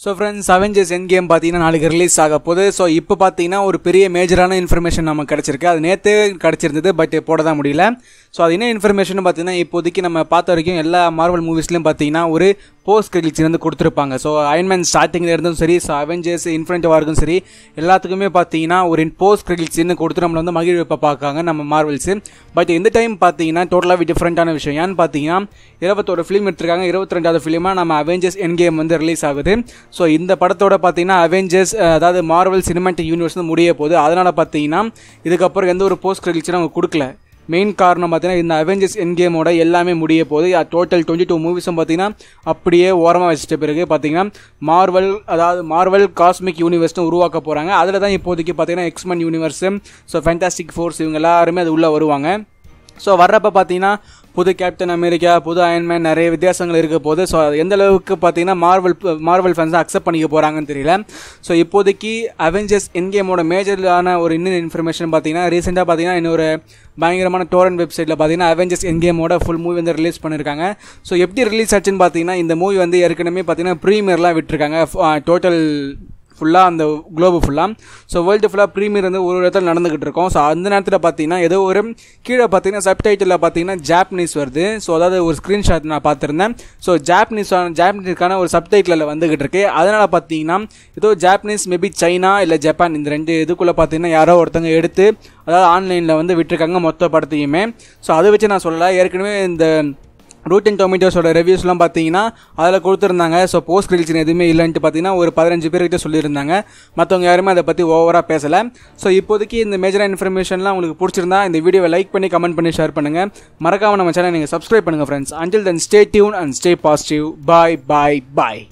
so friends Avengers endgame பார்த்தீங்கன்னா நாளைக்கு release ஆக போகுது ஸோ இப்போ பார்த்தீங்கன்னா ஒரு பெரிய மேஜரான இன்ஃபர்மேஷன் நமக்கு கிடச்சிருக்கு அது நேற்று கிடச்சிருந்தது பட் போட தான் முடியல ஸோ அது என்ன இன்ஃபர்மேஷன் பார்த்தீங்கன்னா இப்போதைக்கு நம்ம பார்த்த வரைக்கும் எல்லா மார்வல் மூவிஸ்லையும் பார்த்தீங்கன்னா ஒரு போஸ்ட் கிரெடிட்ஸ் வந்து கொடுத்துருப்பாங்க ஸோ அயன்மேன் ஸ்டார்டிங்கில் இருந்தும் சரி ஸோ அவெஞ்சர்ஸ் இன்ஃபினிட்டி வார்க்கும் சரி எல்லாத்துக்குமே பார்த்தீங்கன்னா ஒரு போஸ்ட் கிரெடிட்ஸ்னு கொடுத்து நம்மளை வந்து மகிழ்விப்ப பார்க்காங்க நம்ம மார்வல்ஸு பட் இந்த டைம் பார்த்தீங்கன்னா டோட்டலாகவே டிஃப்ரெண்ட்டான விஷயம் ஏன்னு பார்த்தீங்கன்னா இருபத்தோரு ஃபிலிம் எடுத்திருக்காங்க இருபத்தி ரெண்டாவது ஃபிலிமாக நம்ம அவெஞ்சர்ஸ் என் கேம் வந்து ரிலீஸ் ஆகுது ஸோ இந்த படத்தோட பார்த்தீங்கன்னா அவெஞ்சர்ஸ் அதாவது மார்வல் சினிமாட்டிக் யூனிவர்ஸ் வந்து முடிய போகுது அதனால் பார்த்தீங்கன்னா இதுக்கப்புறம் எந்த ஒரு போஸ்ட் கிரெடிட்ஸும் அவங்க கொடுக்கல மெயின் காரணம் பார்த்தீங்கன்னா இந்த அவெஞ்சர்ஸ் என் கேமோட எல்லாமே முடிய போகுது டோட்டல் டுவெண்ட்டி டூ மூவிஸும் பார்த்தீங்கன்னா அப்படியே ஓரமாக வச்சுட்ட பிறகு பார்த்தீங்கன்னா மார்வல் அதாவது மார்வல் காஸ்மிக் யூனிவர்ஸ்னு உருவாக்க போகிறாங்க அதில் தான் இப்போதைக்கு பார்த்தீங்கன்னா X Men universe so Fantastic Fours இவங்க எல்லாருமே அது உள்ளே வருவாங்க ஸோ வர்றப்ப பார்த்தீங்கன்னா புது கேப்டன் அமெரிக்கா புது அயன்மேன் நிறைய வித்தியாசங்கள் இருக்க போது ஸோ அது எந்த அளவுக்கு பார்த்தீங்கன்னா மார்வல் மார்வல் ஃபேன்ஸ் அக்செப்ட் பண்ணிக்க போகிறாங்கன்னு தெரியல ஸோ இப்போதைக்கு அவெஞ்சர்ஸ் என்கேமோட மேஜரான ஒரு இன்னும் இன்ஃபர்மேஷன் பார்த்தீங்கன்னா ரீசெண்டாக பார்த்தீங்கன்னா இன்னொரு பயங்கரமான டோரன் வெப்சைட்டில் பார்த்தீங்கன்னா அவெஞ்சர்ஸ் என்கேமோட ஃபுல் மூவி வந்து ரிலீஸ் பண்ணியிருக்காங்க ஸோ எப்படி ரிலீஸ் ஆச்சுன்னு பார்த்தீங்கன்னா இந்த மூவி வந்து ஏற்கனவே பார்த்தீங்கன்னா ப்ரீமியர்லாம் விட்டுருக்காங்க டோட்டல் ஃபுல்லாக அந்த குளோபு ஃபுல்லாக ஸோ வேர்ல்டு ஃபுல்லாக ப்ரீமியர் வந்து ஒரு இடத்துல நடந்துகிட்டு இருக்கோம் ஸோ அந்த நேரத்தில் பார்த்தீங்கன்னா ஏதோ ஒரு கீழே பார்த்தீங்கன்னா சப்டைட்டில் பார்த்தீங்கன்னா ஜாப்பனீஸ் வருது ஸோ அதாவது ஒரு ஸ்க்ரீன்ஷாட் நான் பார்த்துருந்தேன் ஸோ ஜாப்பனீஸ் ஜாப்பனீஸ்க்கான ஒரு சப்டைட்டில் வந்துகிட்டு இருக்கு அதனால் பார்த்தீங்கன்னா ஏதோ ஜாப்பனீஸ் மேபி சைனா இல்லை ஜப்பான் இந்த ரெண்டு இதுக்குள்ளே பார்த்தீங்கன்னா யாரோ ஒருத்தங்க எடுத்து அதாவது ஆன்லைனில் வந்து விட்டுருக்காங்க மொத்த படத்தையுமே ஸோ அதை வச்சு நான் சொல்லலை ஏற்கனவே இந்த ரூட் அண்ட் டொமேட்டோஸோட ரிவ்யூஸ்லாம் பார்த்தீங்கன்னா அதில் கொடுத்துருந்தாங்க ஸோ போஸ்ட் கிரில்ஸின் எதுவுமே இல்லைன்ட்டு பார்த்தீங்கன்னா ஒரு பதினஞ்சு பேர்கிட்ட சொல்லியிருந்தாங்க மற்றவங்க யாருமே அதை பற்றி ஓவராக பேசலை ஸோ இப்போதைக்கு இந்த மேஜராக இன்ஃபர்மேஷன்லாம் உங்களுக்கு பிடிச்சிருந்தா இந்த வீடியோவை லைக் பண்ணி கமெண்ட் பண்ணி ஷேர் பண்ணுங்கள் மறக்காம நம்ம சேனல் நீங்கள் சப்ஸ்கிரைப் பண்ணுங்கள் friends until then stay tune and stay positive bye bye bye